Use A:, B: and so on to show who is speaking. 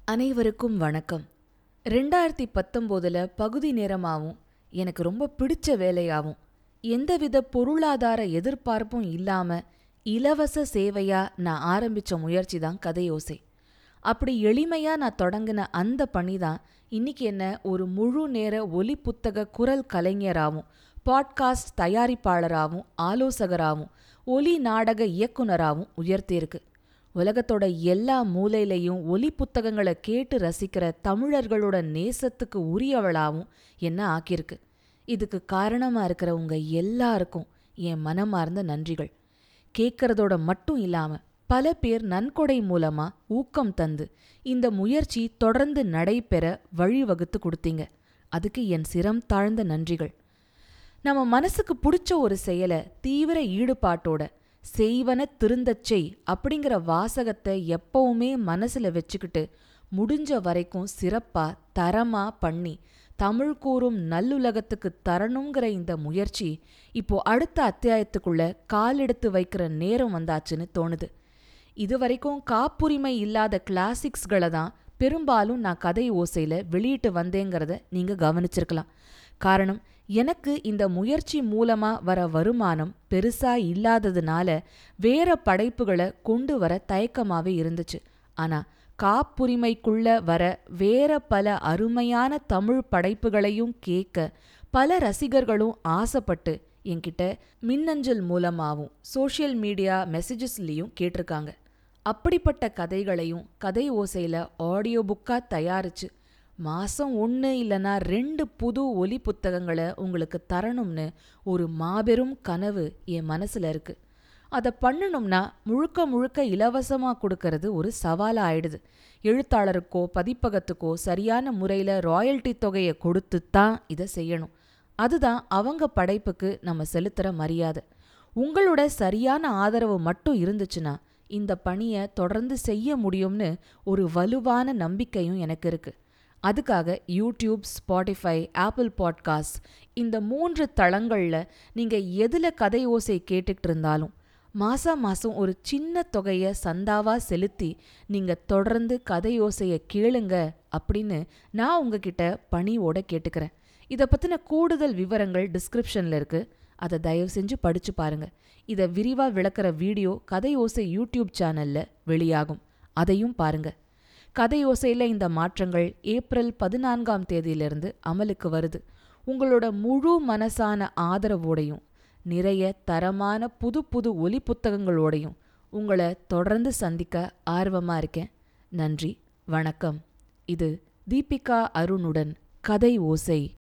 A: அனைவருக்கும் வணக்கம் ரெண்டாயிரத்தி பத்தொம்போதில் பகுதி நேரமாகவும் எனக்கு ரொம்ப பிடிச்ச வேலையாகவும் எந்தவித பொருளாதார எதிர்பார்ப்பும் இல்லாமல் இலவச சேவையாக நான் ஆரம்பித்த முயற்சி தான் கதையோசை அப்படி எளிமையாக நான் தொடங்கின அந்த பணி தான் இன்னைக்கு என்ன ஒரு முழு நேர ஒலி புத்தக குரல் கலைஞராகவும் பாட்காஸ்ட் தயாரிப்பாளராகவும் ஆலோசகராகவும் ஒலி நாடக இயக்குனராகவும் உயர்த்தியிருக்கு உலகத்தோட எல்லா மூலையிலையும் ஒலி புத்தகங்களை கேட்டு ரசிக்கிற தமிழர்களோட நேசத்துக்கு உரியவளாவும் என்ன ஆக்கியிருக்கு இதுக்கு காரணமா இருக்கிற உங்க எல்லாருக்கும் என் மனமார்ந்த நன்றிகள் கேட்கறதோட மட்டும் இல்லாம பல பேர் நன்கொடை மூலமா ஊக்கம் தந்து இந்த முயற்சி தொடர்ந்து நடைபெற வழிவகுத்து கொடுத்தீங்க அதுக்கு என் சிரம் தாழ்ந்த நன்றிகள் நம்ம மனசுக்கு பிடிச்ச ஒரு செயலை தீவிர ஈடுபாட்டோட செய்வன திருந்தச் செய் அப்படிங்கிற வாசகத்தை எப்பவுமே மனசுல வச்சுக்கிட்டு முடிஞ்ச வரைக்கும் சிறப்பா தரமா பண்ணி தமிழ் கூறும் நல்லுலகத்துக்கு தரணுங்கிற இந்த முயற்சி இப்போ அடுத்த அத்தியாயத்துக்குள்ள காலெடுத்து வைக்கிற நேரம் வந்தாச்சுன்னு தோணுது இது வரைக்கும் காப்புரிமை இல்லாத கிளாசிக்ஸ்களை தான் பெரும்பாலும் நான் கதை ஓசையில வெளியிட்டு வந்தேங்கிறத நீங்க கவனிச்சிருக்கலாம் காரணம் எனக்கு இந்த முயற்சி மூலமா வர வருமானம் பெருசா இல்லாததுனால வேற படைப்புகளை கொண்டு வர தயக்கமாவே இருந்துச்சு ஆனா காப்புரிமைக்குள்ள வர வேற பல அருமையான தமிழ் படைப்புகளையும் கேட்க பல ரசிகர்களும் ஆசைப்பட்டு என்கிட்ட மின்னஞ்சல் மூலமாகவும் சோஷியல் மீடியா மெசேஜஸ்லேயும் கேட்டிருக்காங்க அப்படிப்பட்ட கதைகளையும் கதை ஓசையில் ஆடியோ புக்காக தயாரித்து மாதம் ஒன்று இல்லைனா ரெண்டு புது ஒலி புத்தகங்களை உங்களுக்கு தரணும்னு ஒரு மாபெரும் கனவு என் மனசில் இருக்கு அதை பண்ணணும்னா முழுக்க முழுக்க இலவசமாக கொடுக்கறது ஒரு சவாலாக ஆயிடுது எழுத்தாளருக்கோ பதிப்பகத்துக்கோ சரியான முறையில் ராயல்டி தொகையை கொடுத்து தான் இதை செய்யணும் அதுதான் அவங்க படைப்புக்கு நம்ம செலுத்துகிற மரியாதை உங்களோட சரியான ஆதரவு மட்டும் இருந்துச்சுன்னா இந்த பணியை தொடர்ந்து செய்ய முடியும்னு ஒரு வலுவான நம்பிக்கையும் எனக்கு இருக்கு அதுக்காக யூடியூப் ஸ்பாட்டிஃபை ஆப்பிள் பாட்காஸ்ட் இந்த மூன்று தளங்களில் நீங்கள் எதில் கதை ஓசை கேட்டுக்கிட்டு இருந்தாலும் மாதம் மாதம் ஒரு சின்ன தொகையை சந்தாவா செலுத்தி நீங்கள் தொடர்ந்து கதை ஓசையை கேளுங்க அப்படின்னு நான் உங்ககிட்ட பணியோட கேட்டுக்கிறேன் இதை பற்றின கூடுதல் விவரங்கள் டிஸ்கிரிப்ஷனில் இருக்குது அதை தயவு செஞ்சு படிச்சு பாருங்க இதை விரிவாக விளக்குற வீடியோ கதை ஓசை யூடியூப் சேனலில் வெளியாகும் அதையும் பாருங்க கதை ஓசையில் இந்த மாற்றங்கள் ஏப்ரல் பதினான்காம் தேதியிலிருந்து அமலுக்கு வருது உங்களோட முழு மனசான ஆதரவோடையும் நிறைய தரமான புது புது ஒலி புத்தகங்களோடையும் உங்களை தொடர்ந்து சந்திக்க ஆர்வமாக இருக்கேன் நன்றி வணக்கம் இது தீபிகா அருணுடன் கதை ஓசை